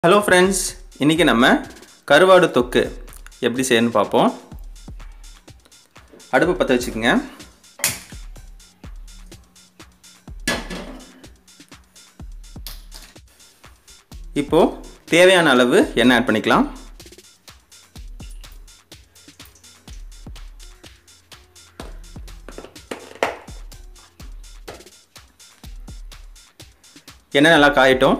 hello friends இன்றைக்கி நம்ம கருவாடு தொக்கு எப்படி செய்யணும்னு பார்ப்போம் அடுப்பு பற்ற வச்சுக்கோங்க இப்போது தேவையான அளவு எண்ணெய் ஆட் பண்ணிக்கலாம் எண்ணெய் நல்லா காயட்டும்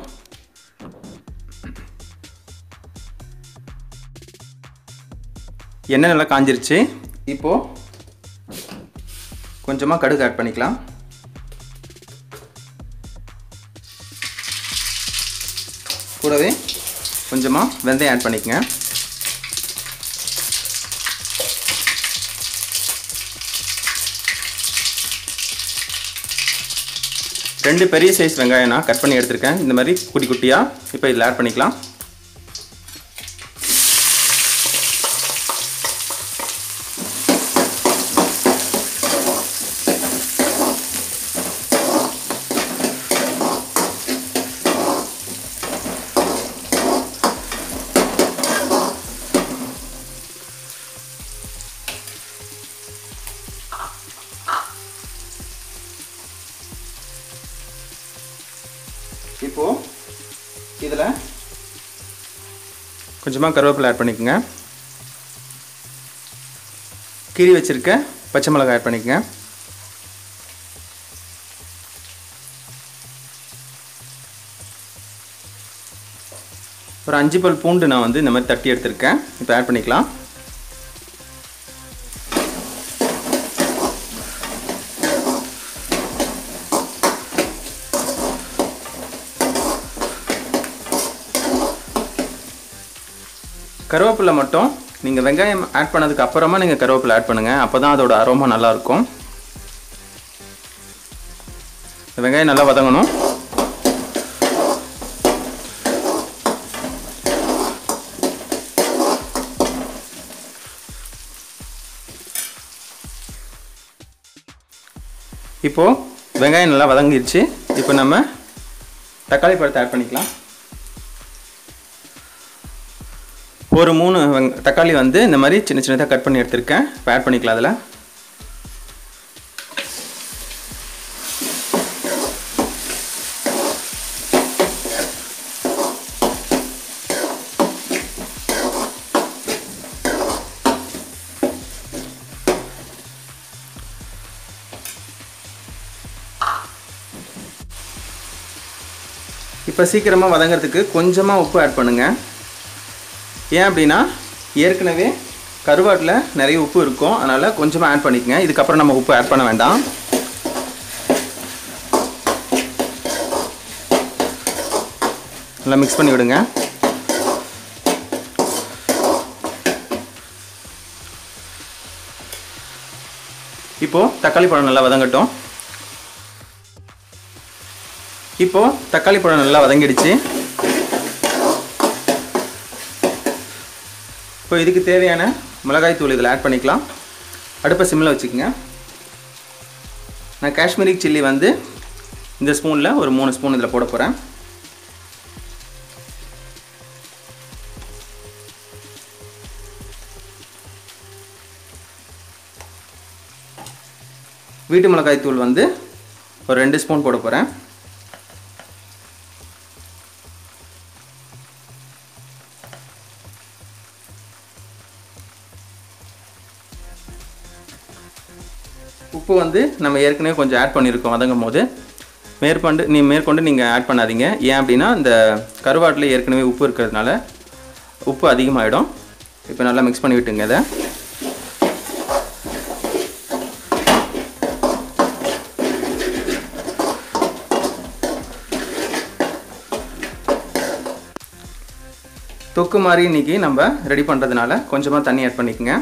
எண்ணெய் நல்லா காஞ்சிருச்சு இப்போது கொஞ்சமாக கடுகு ஆட் பண்ணிக்கலாம் கூடவே கொஞ்சமாக வெந்தயம் ஆட் பண்ணிக்கங்க ரெண்டு பெரிய சைஸ் வெங்காயம் நான் கட் பண்ணி எடுத்திருக்கேன் இந்த மாதிரி குட்டி குட்டியாக இப்போ இதில் ஆட் பண்ணிக்கலாம் இப்போது இதில் கொஞ்சமாக கருவேப்பிலை ஆட் பண்ணிக்கோங்க கீரி வச்சுருக்க பச்சை மிளகாய் ஆட் பண்ணிக்கோங்க ஒரு அஞ்சு பல் பூண்டு நான் வந்து இந்த மாதிரி தட்டி எடுத்திருக்கேன் இப்போ ஆட் பண்ணிக்கலாம் கருவேப்பிலை மட்டும் நீங்கள் வெங்காயம் ஆட் பண்ணதுக்கு அப்புறமா நீங்கள் கருவேப்பிலை ஆட் பண்ணுங்கள் அப்போ தான் அதோட அரோமா நல்லாயிருக்கும் வெங்காயம் நல்லா வதங்கணும் இப்போது வெங்காயம் நல்லா வதங்கிருச்சு இப்போ நம்ம தக்காளி பழத்தை ஆட் பண்ணிக்கலாம் ஒரு மூணு வெங் தக்காளி வந்து இந்த மாதிரி சின்ன சின்னதாக கட் பண்ணி எடுத்திருக்கேன் இப்போ ஆட் பண்ணிக்கலாம் அதில் இப்போ சீக்கிரமாக வதங்கிறதுக்கு கொஞ்சமாக உப்பு ஆட் பண்ணுங்கள் ஏன் அப்படின்னா ஏற்கனவே கருவாட்டில் நிறைய உப்பு இருக்கும் அதனால் கொஞ்சமாக ஆட் பண்ணிக்கங்க இதுக்கப்புறம் நம்ம உப்பு ஆட் பண்ண வேண்டாம் நல்லா மிக்ஸ் பண்ணி விடுங்க இப்போது தக்காளி பழம் நல்லா வதங்கட்டும் இப்போது தக்காளி பழம் நல்லா வதங்கிடுச்சு இப்போ இதுக்கு தேவையான மிளகாய் தூள் இதில் ஆட் பண்ணிக்கலாம் அடுப்பை சிம்மில் வச்சுக்கோங்க நான் காஷ்மீரி சில்லி வந்து இந்த ஸ்பூனில் ஒரு மூணு ஸ்பூன் இதில் போட போகிறேன் வீட்டு மிளகாய் தூள் வந்து ஒரு ரெண்டு ஸ்பூன் போட போகிறேன் உப்பு வந்து நம்ம ஏற்கனவே கொஞ்சம் ஆட் பண்ணியிருக்கோம் வதங்கும் போது மேற்கொண்டு நீ மேற்கொண்டு நீங்கள் ஆட் பண்ணாதீங்க ஏன் அப்படின்னா இந்த கருவாட்டில் ஏற்கனவே உப்பு இருக்கிறதுனால உப்பு அதிகமாகிடும் இப்போ நல்லா மிக்ஸ் பண்ணி விட்டுங்க இதை தொக்கு மாதிரி இன்றைக்கி நம்ம ரெடி பண்ணுறதுனால கொஞ்சமாக தண்ணி ஆட் பண்ணிக்கோங்க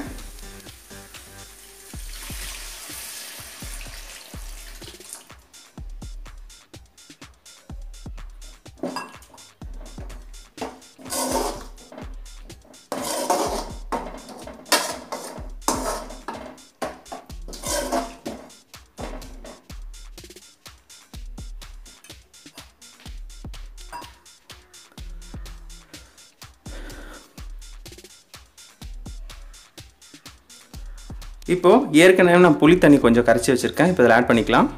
இப்போது ஏற்கனவே நான் புளி தண்ணி கொஞ்சம் கரைச்சி வச்சுருக்கேன் இப்போ இதில் ஆட் பண்ணிக்கலாம்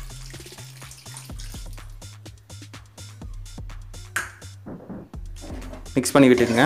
மிக்ஸ் பண்ணி விட்டுக்குங்க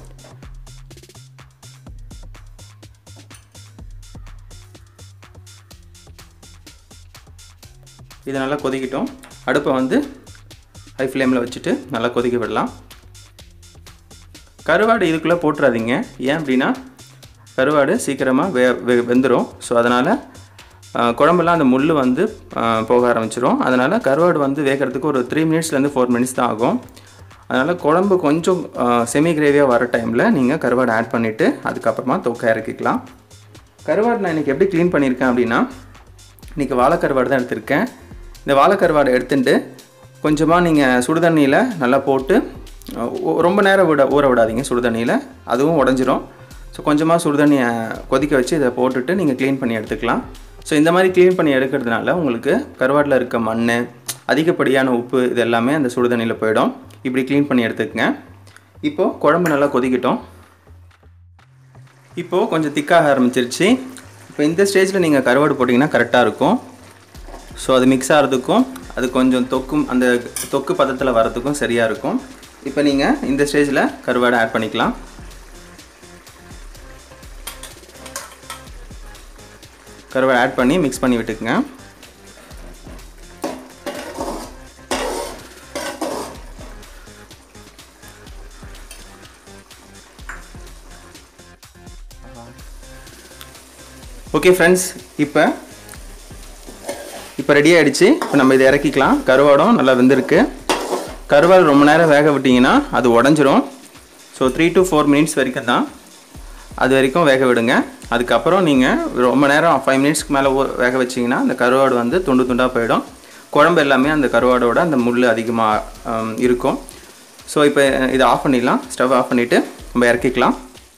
இது நல்லா கொதிக்கட்டும் அடுப்பை வந்து ஹை ஃப்ளேமில் வச்சுட்டு நல்லா கொதிக்க விடலாம் கருவாடு இதுக்குள்ளே போட்டுறாதீங்க ஏன் அப்படின்னா கருவாடு சீக்கிரமாக வெ வெ- வெந்துடும் ஸோ அதனால் குழம்புலாம் அந்த முள் வந்து ஆ, போக ஆரம்பிச்சிரும் அதனால் கருவாடு வந்து வேகிறதுக்கு ஒரு த்ரீ மினிட்ஸ்லேருந்து ஃபோர் மினிட்ஸ் தான் ஆகும் அதனால் குழம்பு கொஞ்சம் செமி கிரேவியாக வர டைமில் நீங்கள் கருவாடு ஆட் பண்ணிவிட்டு அதுக்கப்புறமா தொக்கை இறக்கிக்கலாம் கருவாடு நான் இன்றைக்கி எப்படி க்ளீன் பண்ணியிருக்கேன் அப்படின்னா இன்றைக்கி வாழைக்கருவாடு தான் எடுத்திருக்கேன் இந்த வாழைக்கருவாடை எடுத்துட்டு கொஞ்சமாக நீங்கள் சுடுதண்ணியில் நல்லா போட்டு அஹ், ஒ- ரொம்ப நேரம் விட ஊற விடாதீங்க சுடுதண்ணியில் அதுவும் உடஞ்சிரும் ஸோ கொஞ்சமாக சுடுதண்ணியை கொதிக்க வச்சு இதை போட்டுட்டு நீங்கள் க்ளீன் பண்ணி எடுத்துக்கலாம் ஸோ இந்த மாதிரி க்ளீன் பண்ணி எடுக்கிறதுனால உங்களுக்கு கருவாட்டில் இருக்க மண் அதிகப்படியான உப்பு இது எல்லாமே அந்த சுடுதண்ணியில் போயிடும் இப்படி க்ளீன் பண்ணி எடுத்துக்கங்க இப்போது குழம்பு நல்லா கொதிக்கட்டும் இப்போது கொஞ்சம் திக்காக ஆரம்பிச்சிருச்சு இப்போ இந்த ஸ்டேஜில் நீங்கள் கருவாடு போட்டிங்கன்னா கரெக்டாக இருக்கும் ஸோ அது மிக்ஸ் ஆகிறதுக்கும் அது கொஞ்சம் தொக்கும் அந்த தொக்கு பதத்தில் வரதுக்கும் சரியாக இருக்கும் இப்போ நீங்கள் இந்த ஸ்டேஜில் கருவாடை ஆட் பண்ணிக்கலாம் கருவாடை ஆட் பண்ணி மிக்ஸ் பண்ணி விட்டுக்குங்க ஓகே ஃப்ரெண்ட்ஸ் இப்போ இப்போ ரெடி ஆயிடுச்சு இப்போ நம்ம இதை இறக்கிக்கலாம் கருவாடும் நல்லா வெந்திருக்கு கருவாடு ரொம்ப நேரம் வேக விட்டிங்கன்னா அது உடஞ்சிரும் so three to four minutes வரைக்கும் தான் அது வரைக்கும் வேக விடுங்க அதுக்கப்புறம் நீங்கள் ரொம்ப நேரம் ஃபைவ் மினிட்ஸ்க்கு மேலே வேக வச்சிங்கன்னா அந்த கருவாடு வந்து துண்டு துண்டாக போயிடும் குழம்பு எல்லாமே அந்த கருவாடோட அந்த முள் அதிகமாக இருக்கும் ஸோ இப்போ இதை ஆஃப் பண்ணிடலாம் ஸ்டவ் ஆஃப் பண்ணிவிட்டு நம்ம இறக்கிக்கலாம்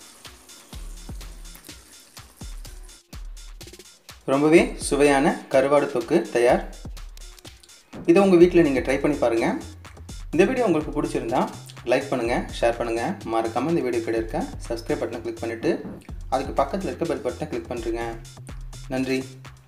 ரொம்பவே சுவையான கருவாடு தொக்கு தயார் இதை உங்கள் வீட்டில் நீங்கள் ட்ரை பண்ணி பாருங்கள் இந்த வீடியோ உங்களுக்கு பிடிச்சிருந்தா லைக் பண்ணுங்கள் ஷேர் பண்ணுங்கள் மறக்காமல் இந்த வீடியோ கிட்ட இருக்க சப்ஸ்கிரைப் பட்டனை கிளிக் பண்ணிவிட்டு அதுக்கு பக்கத்தில் இருக்க பெல் பட்டனை கிளிக் பண்ணுறேங்க நன்றி